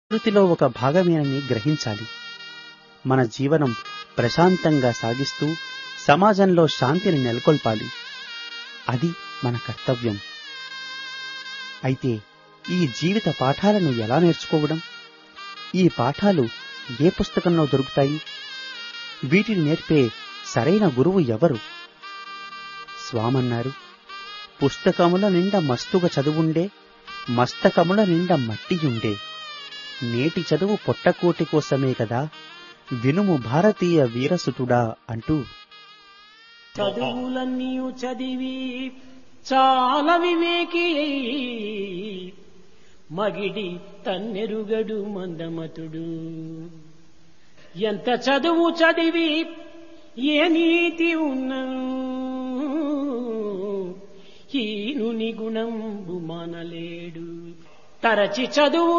ప్రకృతిలో ఒక భాగమేనని గ్రహించాలి మన జీవనం ప్రశాంతంగా సాగిస్తూ సమాజంలో శాంతిని నెలకొల్పాలి అది మన కర్తవ్యం అయితే ఈ జీవిత పాఠాలను ఎలా నేర్చుకోవడం ఈ పాఠాలు ఏ పుస్తకంలో దొరుకుతాయి వీటిని నేర్పే సరైన గురువు ఎవరు స్వామన్నారు పుస్తకముల నిండా మస్తుగా చదువుండే మస్తకముల నిండా మట్టియుండే నేటి చదువు పొట్టకోటి కోసమే కదా వినుము భారతీయ వీరసుతుడా అంటూ చదువులన్నీ చదివి చాలా వివేకి మగిడి తన్నెరుగడు మందమతుడు ఎంత చదువు చదివి ఏ నీతి ఉన్నను హీనుని గుణంబు మానలేడు తరచి చదువు